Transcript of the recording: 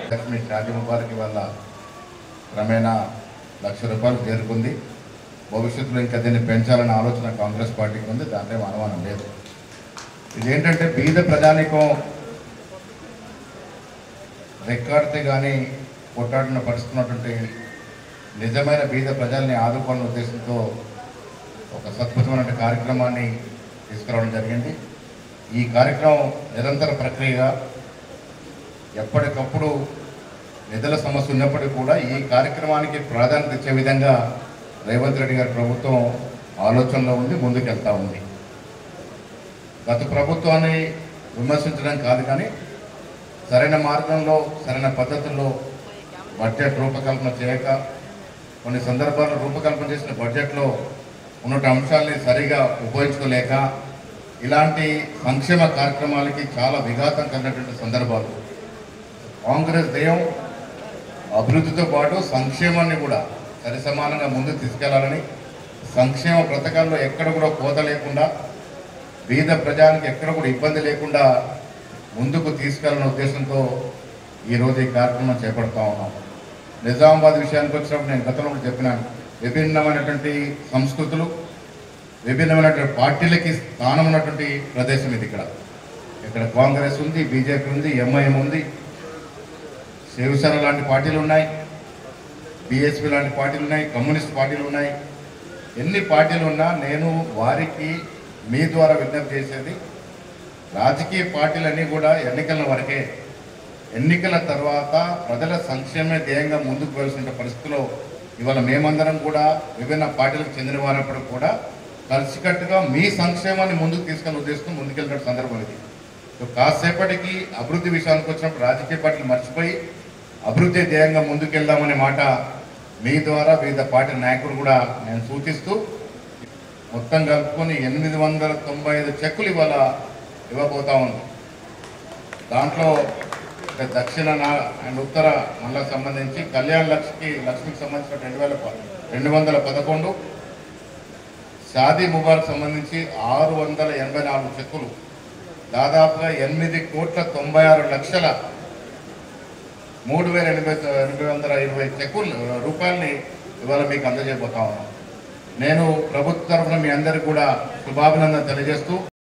లక్ష్మి షాజీ ముబారక్ వల్ల క్రమేణా లక్ష రూపాయలు చేరుకుంది భవిష్యత్తులో ఇంకా దీన్ని పెంచాలనే ఆలోచన కాంగ్రెస్ పార్టీకి ఉంది దాంట్లో ఏం అనుమానం లేదు ఇదేంటంటే బీద ప్రజానికం రెక్కాడితే కానీ కొట్టాడిన పరిస్థితున్నటువంటి నిజమైన బీద ప్రజల్ని ఆదుకోవాలనే ఉద్దేశంతో ఒక సద్భుతమైన కార్యక్రమాన్ని తీసుకురావడం జరిగింది ఈ కార్యక్రమం నిరంతర ప్రక్రియగా ఎప్పటికప్పుడు నిధుల సమస్య ఉన్నప్పటికీ కూడా ఈ కార్యక్రమానికి ప్రాధాన్యత ఇచ్చే విధంగా రేవంత్ రెడ్డి గారి ప్రభుత్వం ఆలోచనలో ఉంది ముందుకెళ్తా ఉంది గత ప్రభుత్వాన్ని విమర్శించడం కాదు కానీ సరైన మార్గంలో సరైన పద్ధతుల్లో బడ్జెట్ రూపకల్పన చేయక కొన్ని సందర్భాల్లో రూపకల్పన చేసిన బడ్జెట్లో ఉన్నటువంటి అంశాలని సరిగా ఉపయోగించుకోలేక ఇలాంటి సంక్షేమ కార్యక్రమాలకి చాలా విఘాతం కలిగినటువంటి సందర్భాలు కాంగ్రెస్ దేయం అభివృద్ధితో పాటు సంక్షేమాన్ని కూడా సరి సమానంగా ముందుకు తీసుకెళ్లాలని సంక్షేమ పథకాల్లో ఎక్కడ కూడా కోత లేకుండా బీద ప్రజానికి ఎక్కడ కూడా ఇబ్బంది లేకుండా ముందుకు తీసుకెళ్లనే ఉద్దేశంతో ఈరోజు ఈ కార్యక్రమం చేపడతా ఉన్నాం నిజామాబాద్ విషయానికి వచ్చినప్పుడు నేను గతంలో కూడా చెప్పినాను విభిన్నమైనటువంటి సంస్కృతులు విభిన్నమైనటువంటి పార్టీలకి స్థానం ఉన్నటువంటి ప్రదేశం ఇది ఇక్కడ ఇక్కడ కాంగ్రెస్ ఉంది బీజేపీ ఉంది ఎంఐఎం ఉంది శివసేన లాంటి పార్టీలు ఉన్నాయి బీఎస్పీ లాంటి పార్టీలు ఉన్నాయి కమ్యూనిస్ట్ పార్టీలు ఉన్నాయి ఎన్ని పార్టీలు ఉన్నా నేను వారికి మీ ద్వారా విజ్ఞప్తి చేసేది రాజకీయ పార్టీలన్నీ కూడా ఎన్నికల వరకే ఎన్నికల తర్వాత ప్రజల సంక్షేమ ధ్యేయంగా ముందుకు వెళ్తున్న పరిస్థితిలో ఇవాళ మేమందరం కూడా విభిన్న పార్టీలకు చెందిన వారప్పుడు కూడా కలిసికట్టుగా మీ సంక్షేమాన్ని ముందుకు తీసుకుని ఉద్దేశంతో ముందుకెళ్ళిన సందర్భం ఇది సో కాసేపటికి అభివృద్ధి విషయానికి వచ్చినప్పుడు రాజకీయ పార్టీలు మర్చిపోయి అభివృద్ధి ధ్యేయంగా ముందుకెళ్దామనే మాట మీ ద్వారా వివిధ పార్టీ నాయకులు కూడా నేను సూచిస్తూ మొత్తం కలుపుకొని ఎనిమిది వందల తొంభై ఐదు చెక్కులు ఇవాళ ఇవ్వబోతా ఉంది దాంట్లో ఇక దక్షిణ నా- అండ్ ఉత్తర మండలకు సంబంధించి కళ్యాణ్ లక్ష్మికి లక్ష్మికి సంబంధించిన రెండు వేల ప- రెండు వందల పదకొండు షాదీ ముబారక్ సంబంధించి ఆరు వందల ఎనభై నాలుగు చెక్కులు దాదాపుగా ఎనిమిది కోట్ల తొంభై ఆరు లక్షల మూడు వేల ఎనభై ఎనభై వందల ఇరవై చెక్కులు రూపాయలని ఇవాళ మీకు అందజేయబోతా ఉన్నాం నేను ప్రభుత్వ తరఫున మీ అందరికీ కూడా శుభాభినందన తెలియజేస్తూ